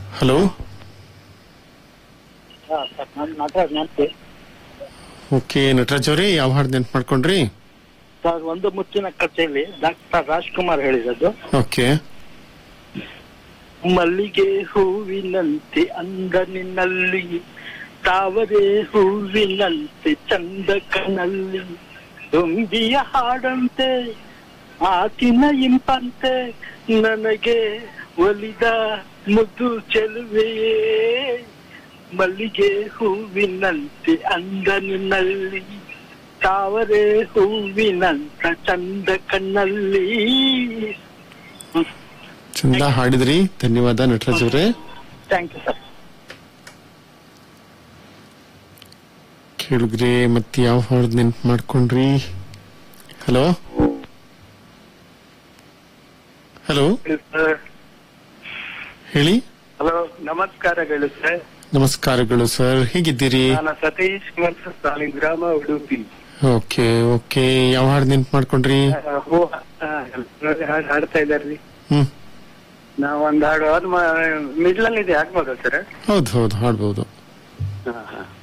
hello ಹಾ, sir ನಾನು Nataraj ನೆನಪಿ okay Nataraj ಅವರೇ ಯಾವ ಹಾಡು ನೆನ್ಪು ಮಾಡ್ಕೊಂಡ್ರಿ ಸರ್ ಒಂದು ಮುಚ್ಚಿನ ಕಥೆಯಲ್ಲಿ ಡಾಕ್ಟರ್ ರಾಜ್ಕುಮಾರ್ ಹೇಳಿರೋದು ಓಕೆ ಮಲ್ಲಿಗೆ ಹೂವಿನಂತೆ ಅಂದ ನಿನ್ನಲ್ಲಿ ತಾವರೆ ಹೂವಿನಂತೆ ಚಂದ ಕಣ್ಣಲ್ಲಿ ತುಂಬಿಯ ಹಾಡಂತೆ ಆಕಿನ ಇಂಪಂತೆ ನನಗೆ ಒಲಿದ ಮುದ್ದು ಚೆಲುವೆಯೇ ಮಲ್ಲಿಗೆ ಹೂವಿನಂತೆ ಅಂದ ನಿನ್ನಲ್ಲಿ ತಾವರೆ ಹೂವಿನಂತ ಚಂದ ಕಣ್ಣಲ್ಲಿ ಚಂದ ಹಾಡಿದ್ರಿ ಧನ್ಯವಾದ ನಟರಾಜ್ ಅವರೇ ಥ್ಯಾಂಕ್ ಯು ಸರ್ ಕೇಳಿದ್ರಿ ಮತ್ತೆ ಯಾವ ಹಾಡು ನೆನ್ಪು ಮಾಡ್ಕೊಂಡ್ರಿ ಹಲೋ ಹಲೋ ಹೇಳಿ ಹಲೋ ನಮಸ್ಕಾರಗಳು ಸರ್ ನಮಸ್ಕಾರಗಳು ಸರ್ ಹೇಗಿದ್ದೀರಿ ನಾನು ಸತೀಶ್ ಕುಮಾರ್ ಸಾಲಿಗ್ರಾಮ ಉಡುಪಿ ಓಕೆ ಓಕೆ ಯಾವ ಹಾಡು ನೆನ್ಪು ಮಾಡ್ಕೊಂಡ್ರಿ ಆ, ಹೋ ಆ, ಹಾಡ್ ಹಾಡ್ತಾ ಇದ್ದಾರ್ರಿ ಹ್ಮ್ ನಾವ್ ಒಂದ್ ಹಾಡು ಅದು ಮಿಡ್ಲ್ ಅಲ್ಲಿ ಇದೆ ಹಾಕ್ಬೋದಾ ಸರ್ ಹೌದು ಹೌದು ಹಾಡ್ಬೋದು ಹಾ ಹಾ